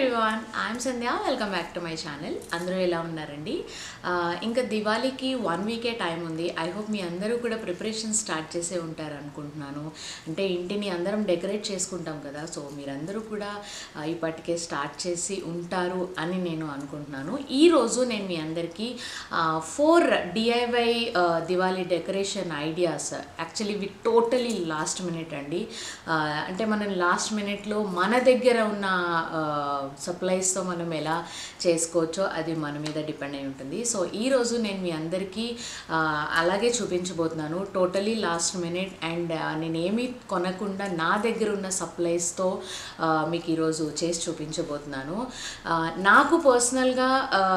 everyone I'm Sandhya welcome back to my channel అందరూ ఎలా ఉన్నారండి ఆ, ఇంకా దివాళీకి వన్ వీకే టైం ఉంది ఐ హోప్ మీ అందరూ కూడా ప్రిపరేషన్ స్టార్ట్ చేసే ఉంటారు అనుకుంటున్నాను అంటే ఇంటిని అందరం డెకరేట్ చేసుకుంటాం కదా సో మీరందరూ కూడా ఆ, ఇప్పటికే స్టార్ట్ చేసి ఉంటారు అని నేను అనుకుంటున్నాను ఈరోజు నేను మీ అందరికీ four DIY Diwali decoration ideas actually we totally last minute అండి ఆ, అంటే మనం లాస్ట్ మినిట్లో మన దగ్గర ఉన్న సప్లైస్తో మనం ఎలా చేసుకోవచ్చో అది మన మీద డిపెండ్ అయి ఉంటుంది సో ఈరోజు నేను మీ అందరికీ ఆ, అలాగే చూపించబోతున్నాను టోటలీ లాస్ట్ మినిట్ అండ్ నేనేమి కొనకుండా నా దగ్గర ఉన్న సప్లైస్తో మీకు ఈరోజు చేసి చూపించబోతున్నాను ఆ, నాకు పర్సనల్గా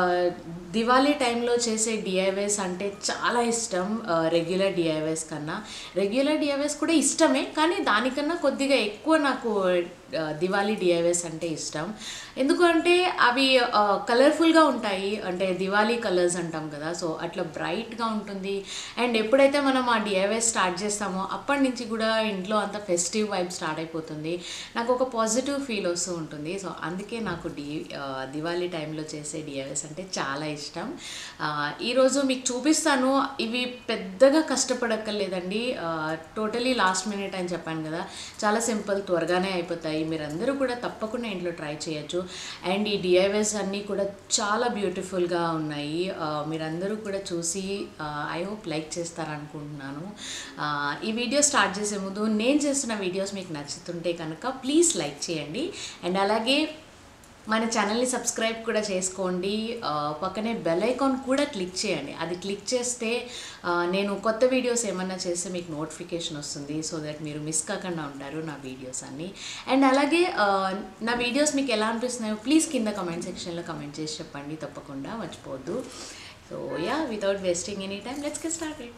దివాళీ టైంలో చేసే డిఐవైస్ అంటే చాలా ఇష్టం రెగ్యులర్ డిఐవైస్ కన్నా రెగ్యులర్ డిఐవైస్ కూడా ఇష్టమే కానీ దానికన్నా కొద్దిగా ఎక్కువ నాకు ఆ, దివాళీ డిఐవైస్ అంటే ఇష్టం ఎందుకంటే అవి కలర్ఫుల్గా ఉంటాయి అంటే దివాళీ కలర్స్ అంటాం కదా సో అట్లా బ్రైట్గా ఉంటుంది అండ్ ఎప్పుడైతే మనం ఆ డిఐవైస్ స్టార్ట్ చేస్తామో అప్పటి నుంచి కూడా ఇంట్లో అంత ఫెస్టివ్ వైబ్ స్టార్ట్ అయిపోతుంది నాకు ఒక పాజిటివ్ ఫీల్ వస్తూ ఉంటుంది సో అందుకే నాకు డి ఆ, దివాళీ టైంలో చేసే డిఐవైస్ అంటే చాలా ఇష్టం ఆ, ఈరోజు మీకు చూపిస్తాను ఇవి పెద్దగా కష్టపడక్కర్లేదండి టోటలీ లాస్ట్ మినిట్ అని చెప్పాను కదా చాలా సింపుల్ త్వరగానే అయిపోతాయి మీరందరూ కూడా తప్పకుండా ఇంట్లో ట్రై చేయొచ్చు అండ్ ఈ డిఐవైస్ అన్నీ కూడా చాలా బ్యూటిఫుల్గా ఉన్నాయి ఆ, మీరందరూ కూడా చూసి ఐ హోప్ లైక్ చేస్తారనుకుంటున్నాను ఆ, ఈ వీడియో స్టార్ట్ చేసే ముందు నేను చేస్తున్న వీడియోస్ మీకు నచ్చుతుంటే కనుక ప్లీజ్ లైక్ చేయండి అండ్ అలాగే మన ఛానల్ని సబ్స్క్రైబ్ కూడా చేసుకోండి ఆ, పక్కనే బెల్ ఐకాన్ కూడా క్లిక్ చేయండి అది క్లిక్ చేస్తే ఆ, నేను కొత్త వీడియోస్ ఏమన్నా చేస్తే మీకు నోటిఫికేషన్ వస్తుంది సో దట్ మీరు మిస్ కాకుండా ఉంటారు నా వీడియోస్ అన్ని అండ్ అలాగే ఆ, నా వీడియోస్ మీకు ఎలా అనిపిస్తున్నాయో ప్లీజ్ కింద కమెంట్ సెక్షన్లో కమెంట్ చేసి చెప్పండి తప్పకుండా మర్చిపోవద్దు so yeah without wasting any time let's get started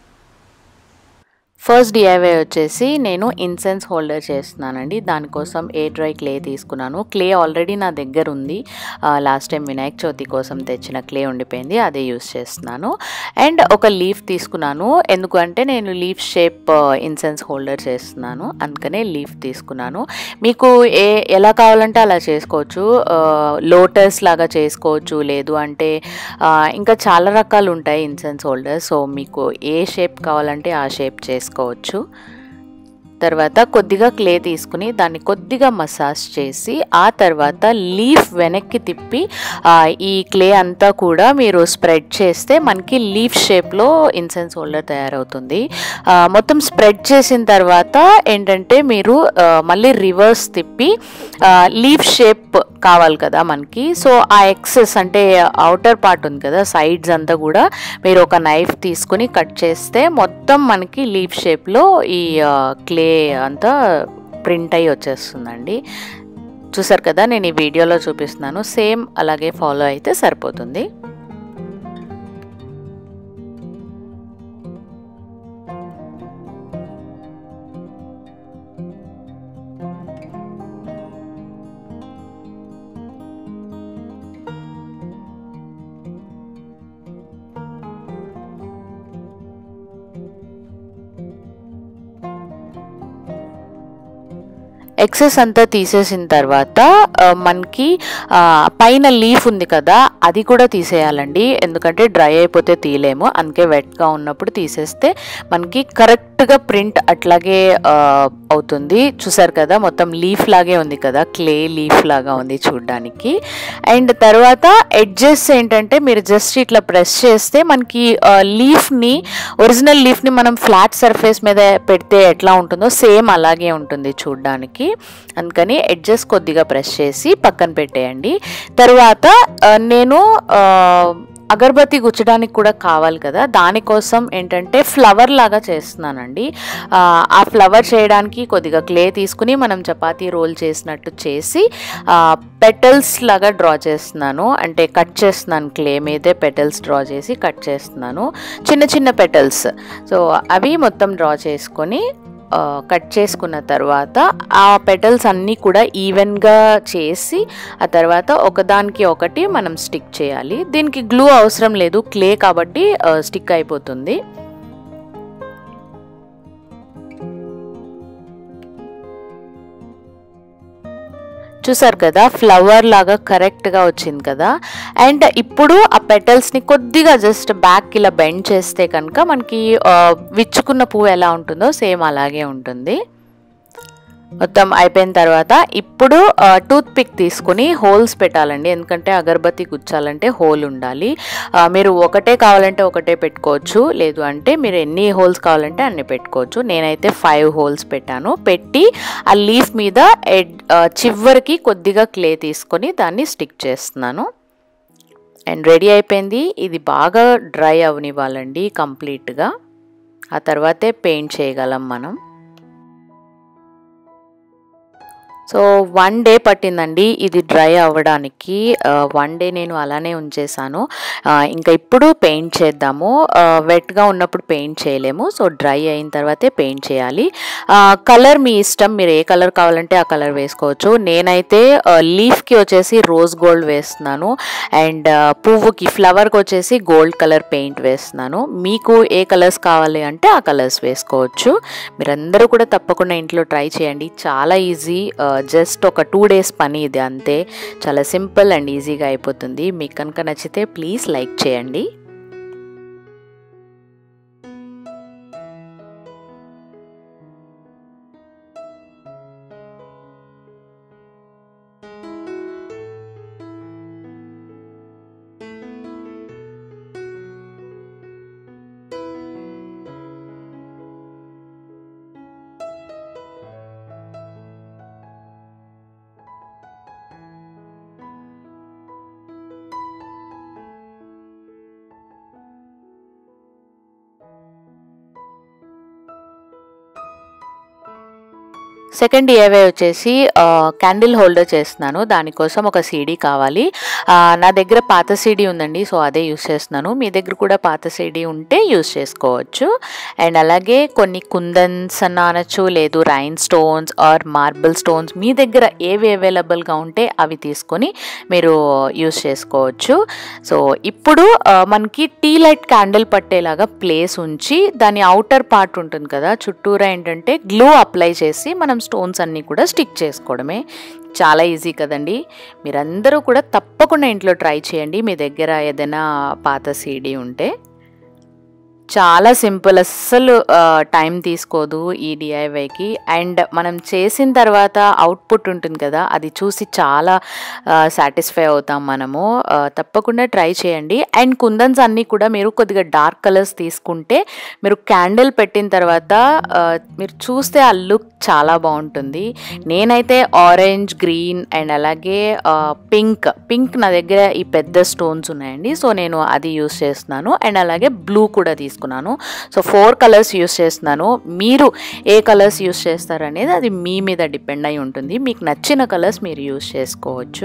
first DIY వచ్చేసి నేను ఇన్సెన్స్ హోల్డర్ చేస్తున్నానండి దానికోసం ఏ డ్రై క్లే తీసుకున్నాను క్లే ఆల్రెడీ నా దగ్గర ఉంది లాస్ట్ టైం వినాయక చవితి కోసం తెచ్చిన క్లే ఉండిపోయింది అదే యూస్ చేస్తున్నాను అండ్ ఒక లీఫ్ తీసుకున్నాను ఎందుకంటే నేను లీఫ్ షేప్ ఇన్సెన్స్ హోల్డర్ చేస్తున్నాను అందుకనే లీఫ్ తీసుకున్నాను మీకు ఏ ఎలా కావాలంటే అలా చేసుకోవచ్చు లోటస్ లాగా చేసుకోవచ్చు లేదు అంటే ఆ, ఇంకా చాలా రకాలు ఉంటాయి ఇన్సెన్స్ హోల్డర్ సో మీకు ఏ షేప్ కావాలంటే ఆ షేప్ చేసుకోవచ్చు తర్వాత కొద్దిగా క్లే తీసుకుని దాన్ని కొద్దిగా మసాజ్ చేసి ఆ తర్వాత లీఫ్ వెనక్కి తిప్పి ఆ, ఈ క్లే అంతా కూడా మీరు స్ప్రెడ్ చేస్తే మనకి లీఫ్ షేప్లో ఇన్సెన్స్ హోల్డర్ తయారవుతుంది ఆ, మొత్తం స్ప్రెడ్ చేసిన తర్వాత ఏంటంటే మీరు ఆ, మళ్ళీ రివర్స్ తిప్పి లీఫ్ షేప్ కావాలి కదా మనకి సో ఆ ఎక్సెస్ అంటే అవుటర్ పార్ట్ ఉంది కదా సైడ్స్ అంతా కూడా మీరు ఒక నైఫ్ తీసుకుని కట్ చేస్తే మొత్తం మనకి లీఫ్ షేప్లో ఈ క్లే అంతా ప్రింట్ అయ్యి వచ్చేస్తుందండి చూసారు కదా నేను ఈ వీడియోలో చూపిస్తున్నాను సేమ్ అలాగే ఫాలో అయితే సరిపోతుంది ఎక్సెస్ అంతా తీసేసిన తర్వాత ఆ, మనకి ఆ, పైన లీఫ్ ఉంది కదా అది కూడా తీసేయాలండి ఎందుకంటే డ్రై అయిపోతే తీయలేము అందుకే వెట్గా ఉన్నప్పుడు తీసేస్తే మనకి కరెక్ట్గా ప్రింట్ అట్లాగే ఆ, అవుతుంది చూసారు కదా మొత్తం లీఫ్ లాగే ఉంది కదా క్లే లీఫ్ లాగా ఉంది చూడడానికి అండ్ తర్వాత ఎడ్జెస్ ఏంటంటే మీరు జస్ట్ ఇట్లా ప్రెస్ చేస్తే మనకి లీఫ్ని ఒరిజినల్ లీఫ్ని మనం ఫ్లాట్ సర్ఫేస్ మీద పెడితే ఎట్లా ఉంటుందో సేమ్ అలాగే ఉంటుంది చూడడానికి అందుకని ఎడ్జెస్ కొద్దిగా ప్రెస్ చేసి పక్కన పెట్టేయండి తర్వాత ఆ, నేను ఆ, అగరబత్తి గుచ్చడానికి కూడా కావాలి కదా దానికోసం ఏంటంటే ఫ్లవర్ లాగా చేస్తున్నానండి ఆ, ఆ ఫ్లవర్ చేయడానికి కొద్దిగా క్లే తీసుకుని మనం చపాతీ రోల్ చేసినట్టు చేసి పెటల్స్ లాగా డ్రా చేస్తున్నాను అంటే కట్ చేస్తున్నాను క్లే మీదే పెటల్స్ డ్రా చేసి కట్ చేస్తున్నాను చిన్న చిన్న పెటల్స్ సో అవి మొత్తం డ్రా చేసుకొని ఆ, కట్ చేసుకున్న తర్వాత ఆ పెటల్స్ అన్నీ కూడా ఈవెన్గా చేసి ఆ తర్వాత ఒకదానికి ఒకటి మనం స్టిక్ చేయాలి దీనికి గ్లూ అవసరం లేదు క్లే కాబట్టి ఆ, స్టిక్ అయిపోతుంది చూసారు కదా ఫ్లవర్ లాగా కరెక్ట్గా వచ్చింది కదా అండ్ ఇప్పుడు ఆ పెటల్స్ని కొద్దిగా జస్ట్ బ్యాక్ ఇలా బెండ్ చేస్తే కనుక మనకి ఆ, విచ్చుకున్న పువ్వు ఎలా ఉంటుందో సేమ్ అలాగే ఉంటుంది మొత్తం అయిపోయిన తర్వాత ఇప్పుడు టూత్ పిక్ తీసుకుని హోల్స్ పెట్టాలండి ఎందుకంటే అగరబత్తి గుచ్చాలంటే హోల్ ఉండాలి ఆ, మీరు ఒకటే కావాలంటే ఒకటే పెట్టుకోవచ్చు లేదు అంటే మీరు ఎన్ని హోల్స్ కావాలంటే అన్ని పెట్టుకోవచ్చు నేనైతే ఫైవ్ హోల్స్ పెట్టాను పెట్టి ఆ లీఫ్ మీద ఎడ్ ఆ, చివరికి కొద్దిగా క్లే తీసుకొని దాన్ని స్టిక్ చేస్తున్నాను అండ్ రెడీ అయిపోయింది ఇది బాగా డ్రై అవనివ్వాలండి కంప్లీట్గా ఆ తర్వాతే పెయింట్ చేయగలం మనం సో వన్ డే పట్టిందండి ఇది డ్రై అవ్వడానికి వన్ డే నేను అలానే ఉంచేసాను ఆ, ఇంకా ఇప్పుడు పెయింట్ చేద్దాము వెట్గా ఉన్నప్పుడు పెయింట్ చేయలేము సో డ్రై అయిన తర్వాతే పెయింట్ చేయాలి కలర్ మీ ఇష్టం మీరు ఏ కలర్ కావాలంటే ఆ కలర్ వేసుకోవచ్చు నేనైతే లీఫ్కి వచ్చేసి రోజ్ గోల్డ్ వేస్తున్నాను అండ్ పువ్వుకి ఫ్లవర్కి వచ్చేసి గోల్డ్ కలర్ పెయింట్ వేస్తున్నాను మీకు ఏ కలర్స్ కావాలి అంటే ఆ కలర్స్ వేసుకోవచ్చు మీరందరూ కూడా తప్పకుండా ఇంట్లో ట్రై చేయండి చాలా ఈజీ జస్ట్ ఒక టూ డేస్ పని ఇది అంతే చాలా సింపుల్ అండ్ ఈజీగా అయిపోతుంది మీకు కనుక నచ్చితే ప్లీజ్ లైక్ చేయండి సెకండ్ డిఐవై వచ్చేసి క్యాండిల్ హోల్డర్ చేస్తున్నాను దానికోసం ఒక సీడీ కావాలి ఆ, నా దగ్గర పాత సీడీ ఉందండి సో అదే యూస్ చేస్తున్నాను మీ దగ్గర కూడా పాత సీడీ ఉంటే యూస్ చేసుకోవచ్చు అండ్ అలాగే కొన్ని కుందన్స్ అన్న అనొచ్చు లేదు rhinestones or marble stones మీ దగ్గర ఏవి అవైలబుల్గా ఉంటే అవి తీసుకొని మీరు యూస్ చేసుకోవచ్చు సో ఇప్పుడు ఆ, మనకి టీ లైట్ క్యాండిల్ పట్టేలాగా ప్లేస్ ఉంచి దాని అవుటర్ పార్ట్ ఉంటుంది కదా చుట్టూరా ఏంటంటే గ్లూ అప్లై చేసి మనం స్టోన్స్ అన్నీ కూడా స్టిక్ చేసుకోవడమే చాలా ఈజీ కదండి మీరందరూ కూడా తప్పకుండా ఇంట్లో ట్రై చేయండి మీ దగ్గర ఏదైనా పాత సీడీ ఉంటే చాలా సింపుల్ అస్సలు టైం తీసుకోదు ఈ డిఐవైకి అండ్ మనం చేసిన తర్వాత అవుట్పుట్ ఉంటుంది కదా అది చూసి చాలా సాటిస్ఫై అవుతాం మనము ఆ, తప్పకుండా ట్రై చేయండి అండ్ కుందన్స్ అన్నీ కూడా మీరు కొద్దిగా డార్క్ కలర్స్ తీసుకుంటే మీరు క్యాండిల్ పెట్టిన తర్వాత ఆ, మీరు చూస్తే ఆ లుక్ చాలా బాగుంటుంది నేనైతే ఆరెంజ్ గ్రీన్ అండ్ అలాగే పింక్ పింక్ నా దగ్గర ఈ పెద్ద స్టోన్స్ ఉన్నాయండి సో నేను అది యూస్ చేస్తున్నాను అండ్ అలాగే బ్లూ కూడా తీసుకున్నాను సో ఫోర్ కలర్స్ యూస్ చేస్తున్నాను మీరు ఏ కలర్స్ యూస్ చేస్తారు అనేది అది మీ మీద డిపెండ్ అయి ఉంటుంది మీకు నచ్చిన కలర్స్ మీరు యూస్ చేసుకోవచ్చు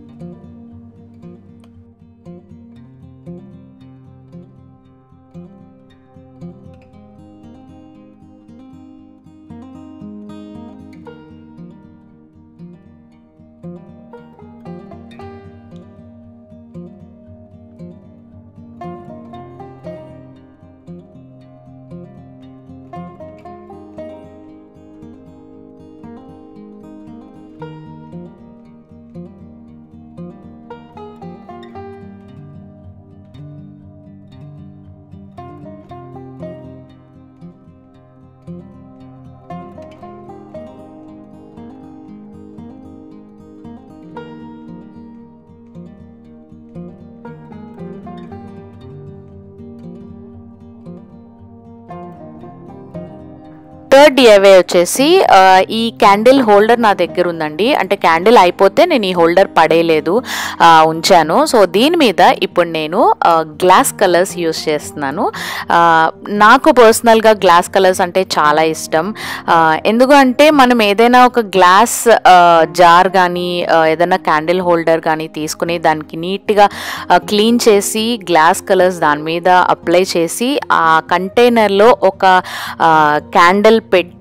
థర్డ్ డిఐవే వచ్చేసి ఆ, ఈ క్యాండిల్ హోల్డర్ నా దగ్గర ఉందండి అంటే క్యాండిల్ అయిపోతే నేను ఈ హోల్డర్ పడేయలేదు ఆ, ఉంచాను సో దీని మీద ఇప్పుడు నేను గ్లాస్ కలర్స్ యూస్ చేస్తున్నాను ఆ, నాకు పర్సనల్గా గ్లాస్ కలర్స్ అంటే చాలా ఇష్టం ఆ, ఎందుకంటే మనం ఏదైనా ఒక గ్లాస్ జార్ కానీ ఏదైనా క్యాండిల్ హోల్డర్ కానీ తీసుకుని దానికి నీట్గా క్లీన్ చేసి గ్లాస్ కలర్స్ దాని మీద అప్లై చేసి ఆ కంటైనర్లో ఒక క్యాండిల్ పెడితే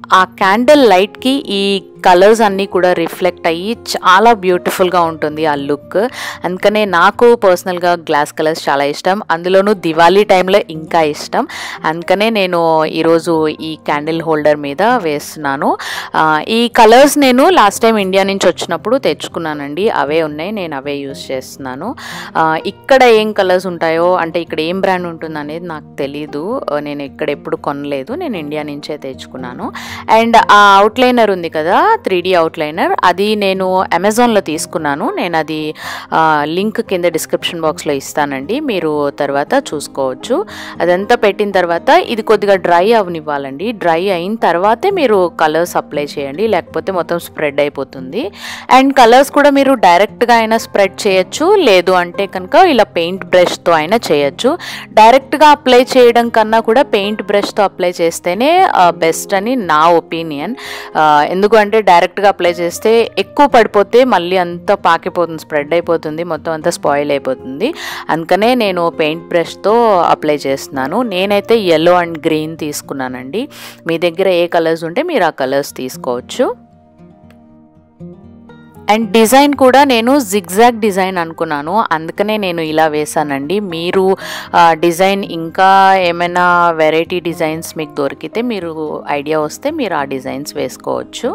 ఆ క్యాండిల్ లైట్కి ఈ కలర్స్ అన్నీ కూడా రిఫ్లెక్ట్ అయ్యి చాలా బ్యూటిఫుల్గా ఉంటుంది ఆ లుక్ అందుకనే నాకు పర్సనల్గా గ్లాస్ కలర్స్ చాలా ఇష్టం అందులోనూ దివాళీ టైంలో ఇంకా ఇష్టం అందుకనే నేను ఈరోజు ఈ క్యాండిల్ హోల్డర్ మీద వేస్తున్నాను ఆ, ఈ కలర్స్ నేను లాస్ట్ టైం ఇండియా నుంచి వచ్చినప్పుడు తెచ్చుకున్నానండి అవే ఉన్నాయి నేను అవే యూస్ చేస్తున్నాను ఆ, ఇక్కడ ఏం కలర్స్ ఉంటాయో అంటే ఇక్కడ ఏం బ్రాండ్ ఉంటుంది అనేది నాకు తెలీదు ఆ, నేను ఇక్కడ ఎప్పుడు కొనలేదు నేను ఇండియా నుంచే తెచ్చుకున్నాను అండ్ ఆ అవుట్లైనర్ ఉంది కదా త్రీ డీ అవుట్లైనర్ అది నేను అమెజాన్లో తీసుకున్నాను నేను అది ఆ, లింక్ కింద డిస్క్రిప్షన్ బాక్స్లో ఇస్తానండి మీరు తర్వాత చూసుకోవచ్చు అదంతా పెట్టిన తర్వాత ఇది కొద్దిగా డ్రై అవనివ్వాలండి డ్రై అయిన తర్వాతే మీరు కలర్స్ అప్లై చేయండి లేకపోతే మొత్తం స్ప్రెడ్ అయిపోతుంది అండ్ కలర్స్ కూడా మీరు డైరెక్ట్గా అయినా స్ప్రెడ్ చేయొచ్చు లేదు అంటే కనుక ఇలా పెయింట్ బ్రష్తో అయినా చేయొచ్చు డైరెక్ట్గా అప్లై చేయడం కన్నా కూడా పెయింట్ బ్రష్తో అప్లై చేస్తేనే బెస్ట్ అని నా ఒపీనియన్ ఎందుకంటే డైరెక్ట్గా అప్లై చేస్తే ఎక్కువ పడిపోతే మళ్ళీ అంతా పాకిపోతుంది స్ప్రెడ్ అయిపోతుంది మొత్తం అంతా స్పాయిల్ అయిపోతుంది అందుకనే నేను పెయింట్ బ్రష్తో అప్లై చేస్తున్నాను నేనైతే ఎల్లో అండ్ గ్రీన్ తీసుకున్నానండి మీ దగ్గర ఏ కలర్స్ ఉంటే మీరు ఆ కలర్స్ తీసుకోవచ్చు అండ్ డిజైన్ కూడా నేను జిగ్జాగ్ డిజైన్ అనుకున్నాను అందుకనే నేను ఇలా వేసానండి మీరు ఆ, డిజైన్ ఇంకా ఏమైనా వెరైటీ డిజైన్స్ మీకు దొరికితే మీరు ఐడియా వస్తే మీరు ఆ డిజైన్స్ వేసుకోవచ్చు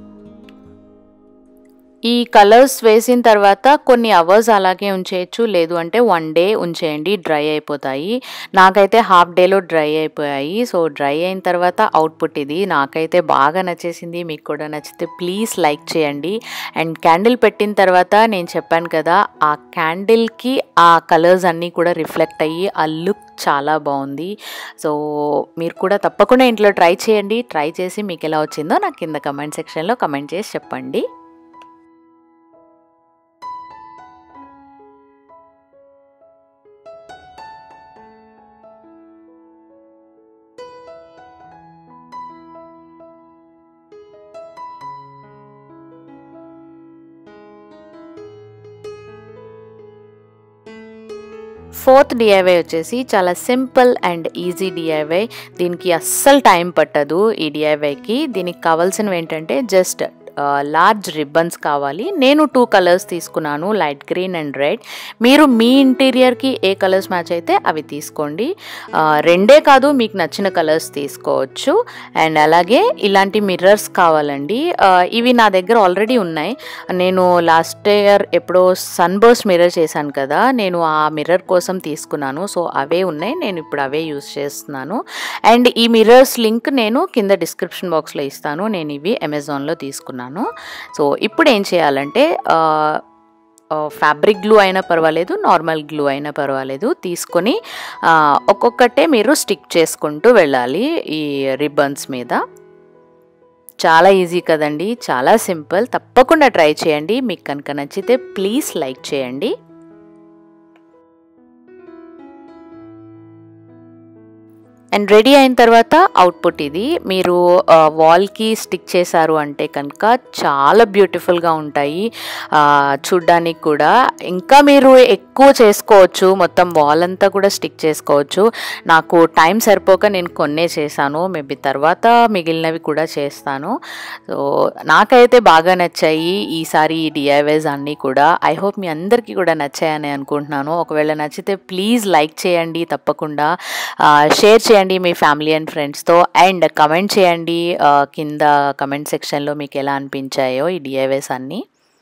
ఈ కలర్స్ వేసిన తర్వాత కొన్ని అవర్స్ అలాగే ఉంచేయచ్చు లేదు అంటే వన్ డే ఉంచేయండి డ్రై అయిపోతాయి నాకైతే హాఫ్ డేలో డ్రై అయిపోయాయి సో డ్రై అయిన తర్వాత అవుట్పుట్ ఇది నాకైతే బాగా నచ్చేసింది మీకు కూడా నచ్చితే ప్లీజ్ లైక్ చేయండి అండ్ క్యాండిల్ పెట్టిన తర్వాత నేను చెప్పాను కదా ఆ క్యాండిల్కి ఆ కలర్స్ అన్నీ కూడా రిఫ్లెక్ట్ అయ్యి ఆ లుక్ చాలా బాగుంది సో మీరు కూడా తప్పకుండా ఇంట్లో ట్రై చేయండి ట్రై చేసి మీకు ఎలా వచ్చిందో నాకు కింద కమెంట్ సెక్షన్లో కమెంట్ చేసి చెప్పండి ఫోర్త్ డిఐవై వచ్చేసి చాలా సింపుల్ అండ్ ఈజీ డిఐవై దీనికి అస్సలు టైం పట్టదు ఈ డిఐవైకి దీనికి కావాల్సినవి ఏంటంటే జస్ట్ లార్జ్ రిబ్బన్స్ కావాలి నేను టూ కలర్స్ తీసుకున్నాను లైట్ గ్రీన్ అండ్ రెడ్ మీరు మీ ఇంటీరియర్కి ఏ కలర్స్ మ్యాచ్ అయితే అవి తీసుకోండి ఆ, రెండే కాదు మీకు నచ్చిన కలర్స్ తీసుకోవచ్చు అండ్ అలాగే ఇలాంటి మిర్రర్స్ కావాలండి ఆ, ఇవి నా దగ్గర ఆల్రెడీ ఉన్నాయి నేను లాస్ట్ ఇయర్ ఎప్పుడో సన్బర్స్ మిర్రర్ చేశాను కదా నేను ఆ మిర్రర్ కోసం తీసుకున్నాను సో అవే ఉన్నాయి నేను ఇప్పుడు అవే యూస్ చేస్తున్నాను అండ్ ఈ మిర్రర్స్ లింక్ నేను కింద డిస్క్రిప్షన్ బాక్స్లో ఇస్తాను నేను ఇవి అమెజాన్లో తీసుకున్నాను సో ఇప్పుడు ఏం చేయాలంటే ఫ్యాబ్రిక్ గ్లూ అయినా పర్వాలేదు నార్మల్ గ్లూ అయినా పర్వాలేదు తీసుకొని ఆ, ఒక్కొక్కటే మీరు స్టిక్ చేసుకుంటూ వెళ్ళాలి ఈ రిబ్బన్స్ మీద చాలా ఈజీ కదండి చాలా సింపుల్ తప్పకుండా ట్రై చేయండి మీకు కనుక నచ్చితే ప్లీజ్ లైక్ చేయండి అండ్ రెడీ అయిన తర్వాత అవుట్పుట్ ఇది మీరు వాల్కి స్టిక్ చేశారు అంటే కనుక చాలా బ్యూటిఫుల్గా ఉంటాయి ఆ, చూడ్డానికి కూడా ఇంకా మీరు ఎక్కువ చేసుకోవచ్చు మొత్తం వాల్ అంతా కూడా స్టిక్ చేసుకోవచ్చు నాకు టైం సరిపోక నేను కొన్నే చేశాను మేబీ తర్వాత మిగిలినవి కూడా చేస్తాను సో నాకైతే బాగా నచ్చాయి ఈసారి ఈ డిఐవైస్ అన్నీ కూడా ఐ హోప్ మీ అందరికీ కూడా నచ్చాయని అనుకుంటున్నాను ఒకవేళ నచ్చితే ప్లీజ్ లైక్ చేయండి తప్పకుండా షేర్ చేయండి మీ ఫ్యామిలీ అండ్ ఫ్రెండ్స్తో అండ్ కమెంట్ చేయండి ఆ, కింద కమెంట్ సెక్షన్లో మీకు ఎలా అనిపించాయో ఈ డిఐవైస్ అన్నీ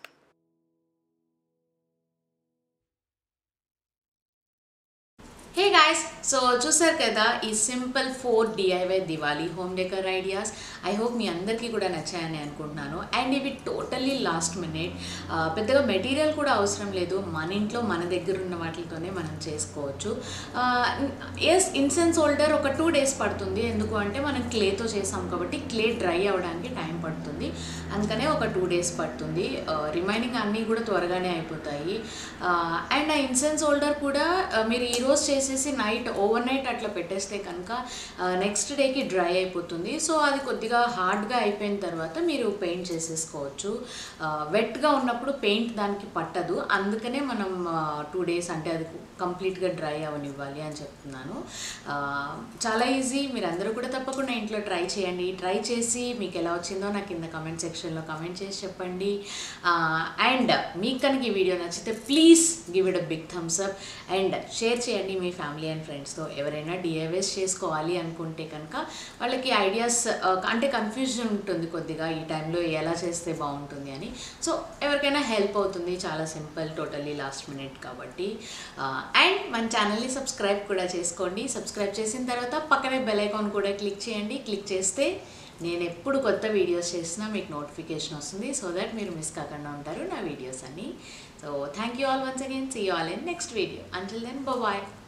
హే గాయస్ సో చూసారు కదా ఈ simple four DIY Diwali home decor ideas I hope మీ అందరికీ కూడా నచ్చాయని అనుకుంటున్నాను అండ్ ఇవి టోటల్లీ లాస్ట్ మినిట్ పెద్దగా మెటీరియల్ కూడా అవసరం లేదు మన ఇంట్లో మన దగ్గర ఉన్న వాటితోనే మనం చేసుకోవచ్చు ఎస్ ఇన్సెన్స్ హోల్డర్ ఒక టూ డేస్ పడుతుంది ఎందుకు అంటే మనం క్లేతో చేసాం కాబట్టి క్లే డ్రై అవ్వడానికి టైం పడుతుంది అందుకనే ఒక టూ డేస్ పడుతుంది రిమైనింగ్ అన్నీ కూడా త్వరగానే అయిపోతాయి అండ్ ఆ ఇన్సెన్స్ హోల్డర్ కూడా ఆ, మీరు ఈరోజు చేసిన చేసేసి నైట్ ఓవర్ నైట్ అట్లా పెట్టేస్తే కనుక నెక్స్ట్ డేకి డ్రై అయిపోతుంది సో అది కొద్దిగా హార్డ్గా అయిపోయిన తర్వాత మీరు పెయింట్ చేసేసుకోవచ్చు వెట్గా ఉన్నప్పుడు పెయింట్ దానికి పట్టదు అందుకనే మనం టూ డేస్ అంటే అది కంప్లీట్గా డ్రై అవనివ్వాలి అని చెప్తున్నాను ఆ, చాలా ఈజీ మీరు అందరూ కూడా తప్పకుండా ఇంట్లో ట్రై చేయండి ట్రై చేసి మీకు ఎలా వచ్చిందో నాకు కింద కమెంట్ సెక్షన్లో కమెంట్ చేసి చెప్పండి అండ్ మీకు కనుక ఈ వీడియో నచ్చితే please give it a big thumbs up and share చేయండి మీ ఫ్యామిలీ అండ్ ఫ్రెండ్స్తో ఎవరైనా డిఐవేస్ చేసుకోవాలి అనుకుంటే కనుక వాళ్ళకి ఐడియాస్ అంటే కన్ఫ్యూజన్ ఉంటుంది కొద్దిగా ఈ టైంలో ఎలా చేస్తే బాగుంటుంది అని సో ఎవరికైనా హెల్ప్ అవుతుంది చాలా సింపుల్ టోటల్లీ లాస్ట్ మినిట్ కాబట్టి అండ్ మన ఛానల్ని సబ్స్క్రైబ్ కూడా చేసుకోండి సబ్స్క్రైబ్ చేసిన తర్వాత పక్కనే బెల్ ఐకాన్ కూడా క్లిక్ చేయండి క్లిక్ చేస్తే నేను ఎప్పుడు కొత్త వీడియోస్ చేసినా మీకు నోటిఫికేషన్ వస్తుంది సో దట్ మీరు మిస్ కాకుండా ఉంటారు నా వీడియోస్ అన్ని so thank you all once again see you all in next video until then bye